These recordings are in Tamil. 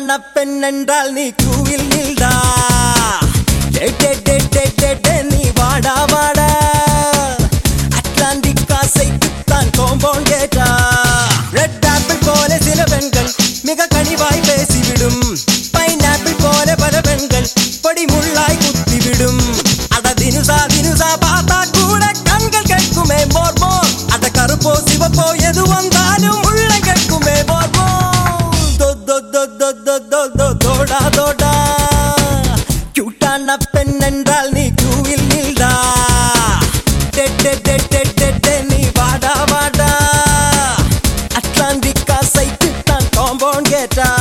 கியூட்டான பெண் என்றால் நீ கூவில் நில்டா டே, டே, டே, டே, டே, டே, நீ வாடா வாடா அட்லாண்டிக் காசைக்குத்தான் கோம்பவுண்ட் கேட்டா ரெட் ஆப்பிள் போல சில பெண்கள் மிக கனிவாய் பேசிவிடும் பைனாப்பிள் போல பல பெண்கள் பொடி முள்ளாய் குத்திவிடும் அட தினுசா தினுசா பார்த்தா கூட கண்கள் கேட்குமே மோர் மோர் அட கருப்போ சிவப்போ எது வந்தாலும் உள்ள கேட்குமே மோர் மோர் தோ, தோ, தோ, தோ, தோ, தோ, தோ, தோடா தோடா கியூட்டான பெண் என்றால் நீ கியூவில் நில்டா டே, டே, டே, டே, டே, டே, நீ வாடா வாடா அட்லாண்டிக் காசைக்கு தான் காம்பவுண்ட் கேட்டா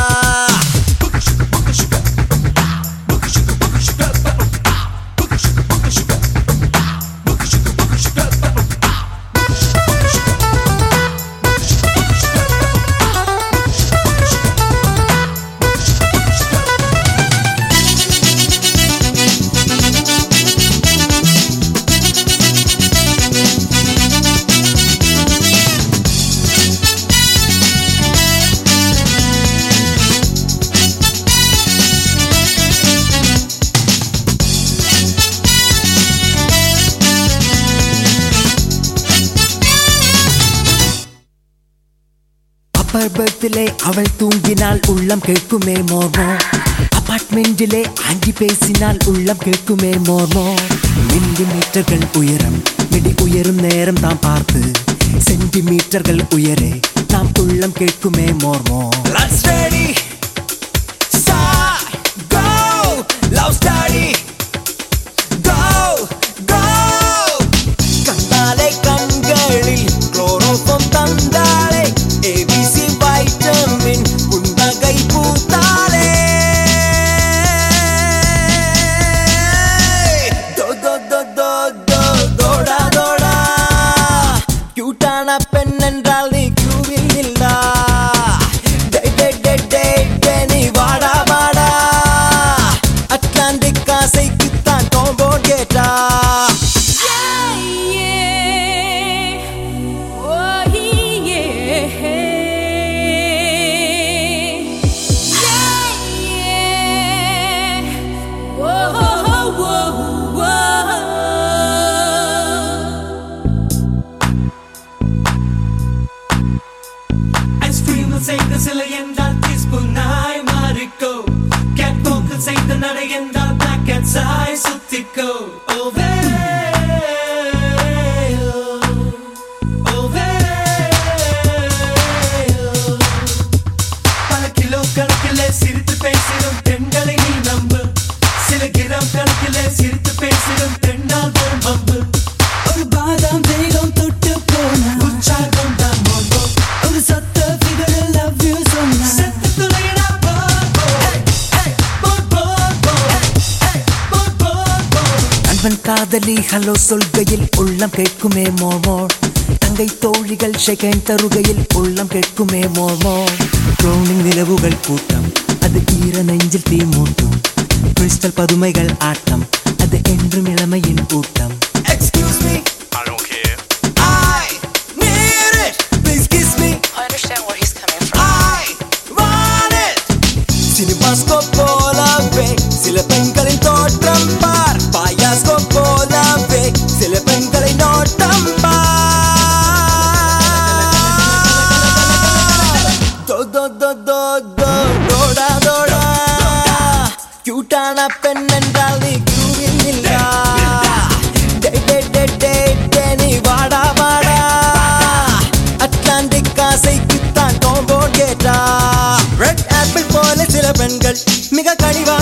அப்பர் பெர்த்திலே அவள் தூங்கினால் உள்ளம் கேட்குமே மோர்மோ அபார்ட்மெண்டிலே ஆண்டி பேசினால் உள்ளம் கேட்குமே மோர்மோ மில்லி மீட்டர்கள் உயரம் மிடி உயரும் நேரம் தாம் பார்த்து சென்டிமீட்டர்கள் உயரே நாம் உள்ளம் கேட்குமே மோர்மோ Let's ready, start, go, love study, go, go. கண்ணாலே கண்களில் குளோரோஃபம் தந்தாளே ஏபிசி வைட்டமின் புன்னகை பூத்தாளே தோ, தோ, தோ, தோ, தோ, தோடா, தோடா. கியூட்டான பெண் என்றால் நீ கியூவில் இல்லா டே, டே, டே, டே, டே, நீ வாடா வாடா அட்லாண்டிக் காசைக்குத்தான் காம்பவுண்ட் கேட்டா ஐஸ்கிரீமில் செய்த சிலை என்றால் டீஸ்பூனாய் மாறிக்கோ கேட் போக்கில் செய்த நடை என்றால் பேக்கெட் சாய் சுத்திக்கோ ஓவே ஓவே பல கிலோ கணக்கிலே சிரித்து பேசிடும் பெண்களை நீ நம்பு சில கிராம் கணக்கிலே சிரித்து பேசிடும் பெண்ணால் போல் வம்பு ஒரு பாதாம் தேகம் தொட்டு போனா உற்சாகம் தான் மோகோ ஒரு சத்த figure love you சொன்னா செத்து துளையடா போ போ போ போ போ போ போ போ நண்பன் காதலி ஹலோ சொல்கையில் உள்ளம் கேட்குமே மோமோர் தங்கை தோழிகள் ஷெகன் தருகையில் உள்ளம் கேட்குமே மோமோர் ட்ரோனிங் நிலவுகள் கூட்டம் அது ஈர நெஞ்சில் தீ மூட்டும் கிறிஸ்டல் பதுமைகள் ஆட்டம் அது என்றும் இளமையின் கூட்டம் excuse me I don't care. I need it please kiss me I understand where he's coming from. I want it சினிமாஸ்கோ போலவே சில பெண்களின் தோற்றம் பார் பாயாஸ்கோ போலவே சில பெண்களை நோட்டம் பார் தோ தோ தோ தோ தோ தோடா தோடா கியூட்டான பெண் என்றால் நீ கியூவில் இல்லா டே டே டே டே டே நீ வாடா வாடா அட்லாண்டிக் காசைக்குத்தான் காம்பவுண்ட் கேட்டா ரெட் ஆப்பிள் போல சில பெண்கள் மிக கனிவா